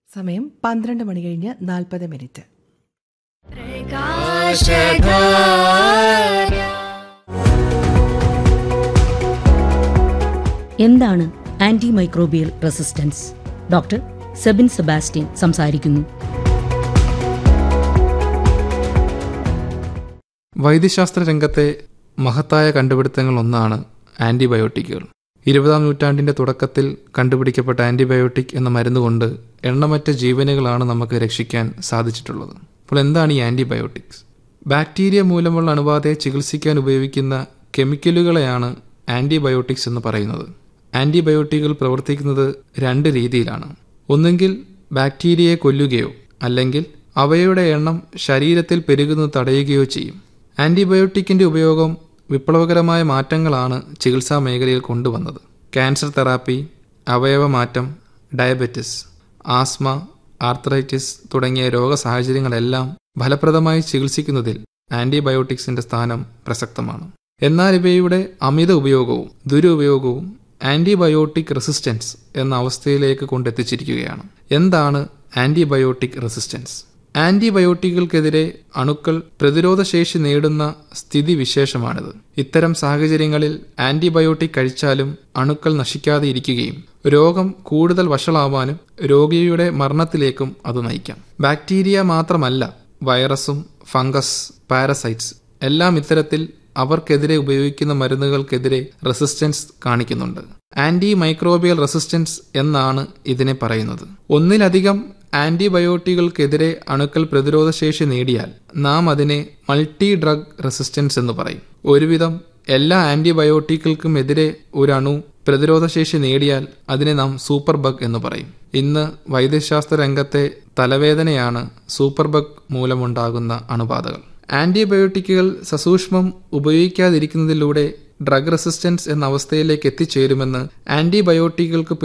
സമയം പന്ത്രണ്ട് മണി കഴിഞ്ഞ് നാൽപ്പത് മിനിറ്റ് എന്താണ് anti microbial resistance doctor Sebin Sebastian സംസാരിക്കുന്നു വൈദ്യശാസ്ത്ര രംഗത്തെ മഹത്തായ കണ്ടുപിടുത്തങ്ങൾ ഒന്നാണ് ആന്റിബയോട്ടിക്കുകൾ ഇരുപതാം നൂറ്റാണ്ടിന്റെ തുടക്കത്തിൽ കണ്ടുപിടിക്കപ്പെട്ട ആന്റിബയോട്ടിക് എന്ന മരുന്നുകൊണ്ട് എണ്ണമറ്റ ജീവനുകളാണ് നമുക്ക് രക്ഷിക്കാൻ സാധിച്ചിട്ടുള്ളത് അപ്പോൾ എന്താണ് ഈ ആന്റിബയോട്ടിക്സ് ബാക്ടീരിയ മൂലമുള്ള അണുബാധയെ ചികിത്സിക്കാൻ ഉപയോഗിക്കുന്ന കെമിക്കലുകളെയാണ് ആന്റിബയോട്ടിക്സ് എന്ന് പറയുന്നത് ആന്റിബയോട്ടിക്കുകൾ പ്രവർത്തിക്കുന്നത് രണ്ട് രീതിയിലാണ് ഒന്നുകിൽ ബാക്ടീരിയയെ കൊല്ലുകയോ അല്ലെങ്കിൽ അവയുടെ എണ്ണം ശരീരത്തിൽ പെരുകുന്നത് തടയുകയോ ചെയ്യും ആന്റിബയോട്ടിക്കിന്റെ ഉപയോഗം വിപ്ലവകരമായ മാറ്റങ്ങളാണ് ചികിത്സാ മേഖലയിൽ കൊണ്ടുവന്നത് ക്യാൻസർ തെറാപ്പി അവയവമാറ്റം ഡയബറ്റിസ് ആസ്മ ആർത്രൈറ്റിസ് തുടങ്ങിയ രോഗസാഹചര്യങ്ങളെല്ലാം ഫലപ്രദമായി ചികിത്സിക്കുന്നതിൽ ആന്റിബയോട്ടിക്സിന്റെ സ്ഥാനം പ്രസക്തമാണ് എന്നാൽ ഇവയുടെ അമിത ഉപയോഗവും ദുരുപയോഗവും ആന്റിബയോട്ടിക് റെസിസ്റ്റൻസ് എന്ന അവസ്ഥയിലേക്ക് കൊണ്ടെത്തിച്ചിരിക്കുകയാണ് എന്താണ് ആന്റിബയോട്ടിക് റെസിസ്റ്റൻസ് ആന്റിബയോട്ടിക്കുകൾക്കെതിരെ അണുക്കൾ പ്രതിരോധശേഷി നേടുന്ന സ്ഥിതി വിശേഷമാണിത് ഇത്തരം സാഹചര്യങ്ങളിൽ ആന്റിബയോട്ടിക് കഴിച്ചാലും അണുക്കൾ നശിക്കാതെ ഇരിക്കുകയും രോഗം കൂടുതൽ വഷളാവാനും രോഗിയുടെ മരണത്തിലേക്കും അത് നയിക്കാം ബാക്ടീരിയ മാത്രമല്ല വൈറസും ഫംഗസ് പാരസൈറ്റ്സ് എല്ലാം ഇത്തരത്തിൽ അവർക്കെതിരെ ഉപയോഗിക്കുന്ന മരുന്നുകൾക്കെതിരെ റെസിസ്റ്റൻസ് കാണിക്കുന്നുണ്ട് ആന്റി മൈക്രോബിയൽ റെസിസ്റ്റൻസ് എന്നാണ് ഇതിനെ പറയുന്നത് ഒന്നിലധികം ആന്റിബയോട്ടികൾക്കെതിരെ അണുക്കൾ പ്രതിരോധശേഷി നേടിയാൽ നാം അതിനെ മൾട്ടി ഡ്രഗ് റെസിസ്റ്റൻസ് എന്ന് പറയും ഒരുവിധം എല്ലാ ആന്റിബയോട്ടിക്കുകൾക്കും എതിരെ ഒരു അണു പ്രതിരോധശേഷി നേടിയാൽ അതിനെ നാം സൂപ്പർ ബഗ് എന്ന് പറയും ഇന്ന് വൈദ്യശാസ്ത്ര രംഗത്തെ തലവേദനയാണ് സൂപ്പർ ബഗ് മൂലമുണ്ടാകുന്ന അണുബാധകൾ ആന്റിബയോട്ടിക്കുകൾ സസൂക്ഷ്മം ഉപയോഗിക്കാതിരിക്കുന്നതിലൂടെ ഡ്രഗ് റെസിസ്റ്റൻസ് എന്ന അവസ്ഥയിലേക്ക് എത്തിച്ചേരുമെന്ന് ആന്റിബയോട്ടിക്കുകൾക്ക്